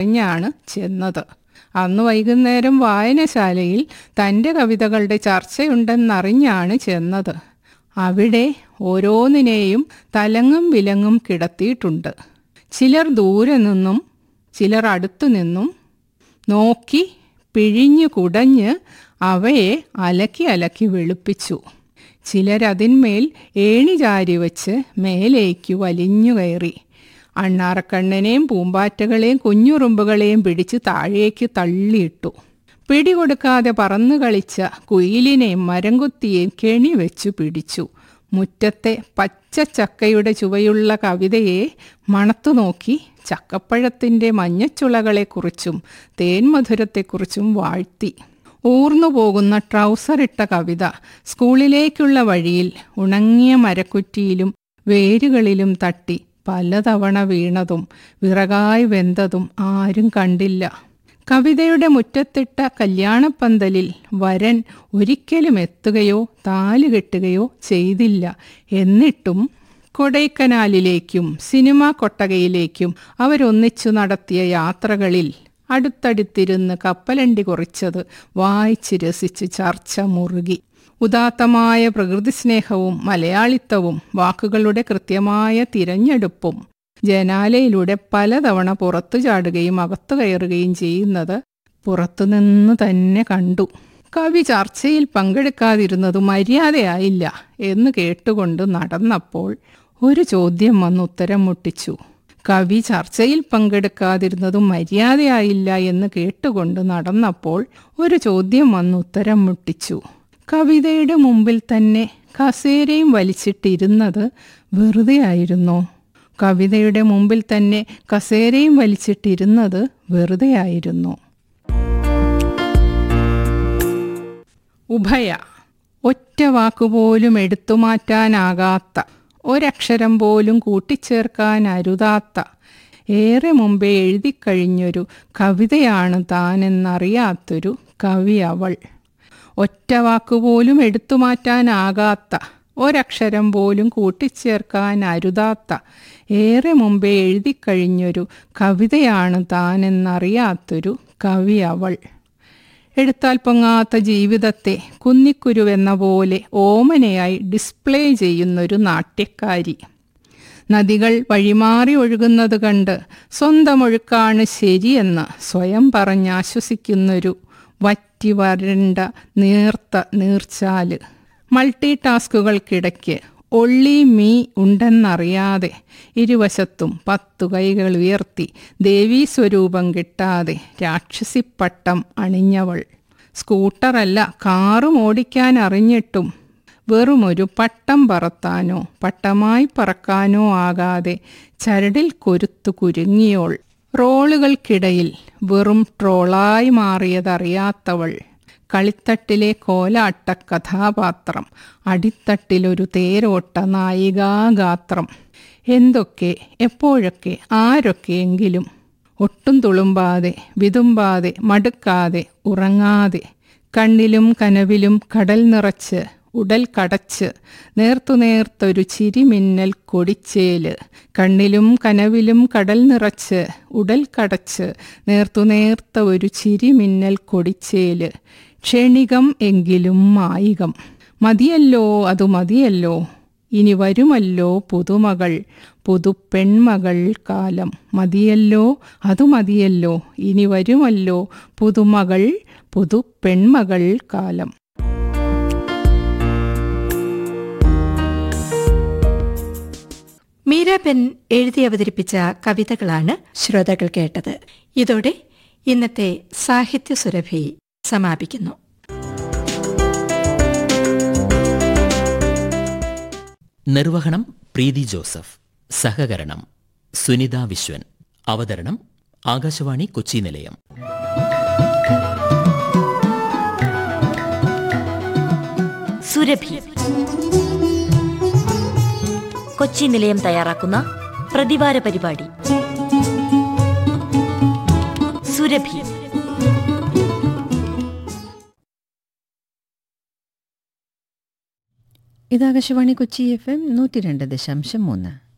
അറിഞ്ഞാണ് ചെന്നത് അന്ന് വൈകുന്നേരം വായനശാലയിൽ തൻ്റെ കവിതകളുടെ ചർച്ചയുണ്ടെന്നറിഞ്ഞാണ് ചെന്നത് അവിടെ ഓരോന്നിനെയും തലങ്ങും വിലങ്ങും കിടത്തിയിട്ടുണ്ട് ചിലർ ദൂരെ നിന്നും ചിലർ അടുത്തു നിന്നും നോക്കി പിഴിഞ്ഞു കുടഞ്ഞ് അവയെ അലക്കി അലക്കി വെളുപ്പിച്ചു ചിലരതിന്മേൽ ഏണി ചാരി വച്ച് മേലേക്ക് വലിഞ്ഞു കയറി അണ്ണാറക്കണ്ണനെയും പൂമ്പാറ്റകളെയും കുഞ്ഞുറുമ്പുകളെയും പിടിച്ച് താഴേക്ക് തള്ളിയിട്ടു പിടികൊടുക്കാതെ പറന്നു കളിച്ച കുയിലിനെയും മരംകുത്തിയെയും കെണി വെച്ചു പിടിച്ചു മുറ്റത്തെ പച്ച ചക്കയുടെ ചുവയുള്ള കവിതയെ മണത്തു നോക്കി ചക്കപ്പഴത്തിൻ്റെ മഞ്ഞച്ചുളകളെക്കുറിച്ചും തേൻമധുരത്തെക്കുറിച്ചും വാഴ്ത്തി ഊർന്നു പോകുന്ന ട്രൗസറിട്ട കവിത സ്കൂളിലേക്കുള്ള വഴിയിൽ ഉണങ്ങിയ മരക്കുറ്റിയിലും വേരുകളിലും തട്ടി പലതവണ വീണതും വിറകായി വെന്തതും ആരും കണ്ടില്ല കവിതയുടെ മുറ്റത്തിട്ട കല്യാണപ്പന്തലിൽ വരൻ ഒരിക്കലും എത്തുകയോ താലി കെട്ടുകയോ ചെയ്തില്ല എന്നിട്ടും കൊടൈക്കനാലിലേക്കും സിനിമാ കൊട്ടകയിലേക്കും അവരൊന്നിച്ചു നടത്തിയ യാത്രകളിൽ അടുത്തടുത്തിരുന്ന് കപ്പലണ്ടി കുറിച്ചത് വായിച്ച് രസിച്ച് ചർച്ച മുറുകി ഉദാത്തമായ പ്രകൃതിസ്നേഹവും മലയാളിത്തവും വാക്കുകളുടെ കൃത്യമായ തിരഞ്ഞെടുപ്പും ജനാലയിലൂടെ പലതവണ പുറത്തു ചാടുകയും അകത്തു കയറുകയും ചെയ്യുന്നത് പുറത്തുനിന്ന് തന്നെ കണ്ടു കവി ചർച്ചയിൽ പങ്കെടുക്കാതിരുന്നത് മര്യാദയായില്ല എന്ന് കേട്ടുകൊണ്ട് നടന്നപ്പോൾ ഒരു ചോദ്യം വന്ന് ഉത്തരം മുട്ടിച്ചു കവി ചർച്ചയിൽ പങ്കെടുക്കാതിരുന്നതും മര്യാദയായില്ല എന്ന് കേട്ടുകൊണ്ട് നടന്നപ്പോൾ ഒരു ചോദ്യം വന്ന് ഉത്തരം മുട്ടിച്ചു കവിതയുടെ മുമ്പിൽ തന്നെ കസേരയും വലിച്ചിട്ടിരുന്നത് വെറുതെ ആയിരുന്നോ കവിതയുടെ മുമ്പിൽ തന്നെ കസേരയും വലിച്ചിട്ടിരുന്നത് വെറുതെ ആയിരുന്നു ഉഭയ ഒറ്റ വാക്കുപോലും എടുത്തുമാറ്റാനാകാത്ത ഒരക്ഷരം പോലും കൂട്ടിച്ചേർക്കാൻ അരുതാത്ത ഏറെ മുമ്പേ എഴുതിക്കഴിഞ്ഞൊരു കവിതയാണ് താനെന്നറിയാത്തൊരു കവി അവൾ ഒറ്റ വാക്കുപോലും എടുത്തുമാറ്റാനാകാത്ത ഒരക്ഷരം പോലും കൂട്ടിച്ചേർക്കാൻ അരുതാത്ത ഏറെ മുമ്പേ എഴുതിക്കഴിഞ്ഞൊരു കവിതയാണ് താനെന്നറിയാത്തൊരു കവി അവൾ എടുത്താൽ പൊങ്ങാത്ത ജീവിതത്തെ കുന്നിക്കുരുവെന്ന പോലെ ഓമനയായി ഡിസ്പ്ലേ ചെയ്യുന്നൊരു നാട്യക്കാരി നദികൾ വഴിമാറി ഒഴുകുന്നത് കണ്ട് സ്വന്തം ഒഴുക്കാണ് ശരിയെന്ന് സ്വയം പറഞ്ഞാശ്വസിക്കുന്നൊരു വറ്റി വരണ്ട നീർത്ത നീർച്ചാല് മൾട്ടി ടാസ്കുകൾക്കിടയ്ക്ക് ഒള്ളി മീ ഉണ്ടെന്നറിയാതെ ഇരുവശത്തും പത്തു കൈകൾ ഉയർത്തി ദേവീസ്വരൂപം കിട്ടാതെ രാക്ഷസിപ്പട്ടം അണിഞ്ഞവൾ സ്കൂട്ടറല്ല കാറും ഓടിക്കാൻ അറിഞ്ഞിട്ടും വെറുമൊരു പട്ടം പറത്താനോ പട്ടമായി പറക്കാനോ ആകാതെ ചരടിൽ കൊരുത്തു കുരുങ്ങിയോൾ റോളുകൾക്കിടയിൽ വെറും ട്രോളായി മാറിയതറിയാത്തവൾ കളിത്തട്ടിലെ കോലാട്ട കഥാപാത്രം അടിത്തട്ടിലൊരു തേരോട്ട നായികാഗാത്രം എന്തൊക്കെ എപ്പോഴൊക്കെ ആരൊക്കെയെങ്കിലും ഒട്ടും തുളുമ്പാതെ വിതുമ്പാതെ മടുക്കാതെ ഉറങ്ങാതെ കണ്ണിലും കനവിലും കടൽ നിറച്ച് ഉടൽ കടച്ച് നേർത്തുനേർത്തൊരു ചിരിമിന്നൽ കൊടിച്ചേല് കണ്ണിലും കനവിലും കടൽ നിറച്ച് ഉടൽ കടച്ച് നേർത്തുനേർത്ത ഒരു ചിരിമിന്നൽ കൊടിച്ചേല് ക്ഷണികം എങ്കിലും മായികം മതിയല്ലോ അതു മതിയല്ലോ ഇനി വരുമല്ലോ പുതുമകൾ പുതുപെൺമകൾ കാലം മതിയല്ലോ അതു മതിയല്ലോ ഇനി വരുമല്ലോ പുതുമകൾ പുതുപെൺമകൾ കാലം മീരാബെൻ എഴുതി അവതരിപ്പിച്ച കവിതകളാണ് ശ്രോതാക്കൾ കേട്ടത് ഇതോടെ ഇന്നത്തെ സാഹിത്യ സുരഭി സമാപിക്കുന്നു നിർവഹണം പ്രീതി ജോസഫ് സഹകരണം സുനിത വിശ്വൻ അവതരണം ആകാശവാണി കൊച്ചി നിലയം സുരഭി കൊച്ചി നിലയം തയ്യാറാക്കുന്ന പ്രതിവാര പരിപാടി സുരഭി ഇത് ആകാശവാണി കൊച്ചി എഫ് എം നൂറ്റി രണ്ട് ദശാംശം മൂന്ന്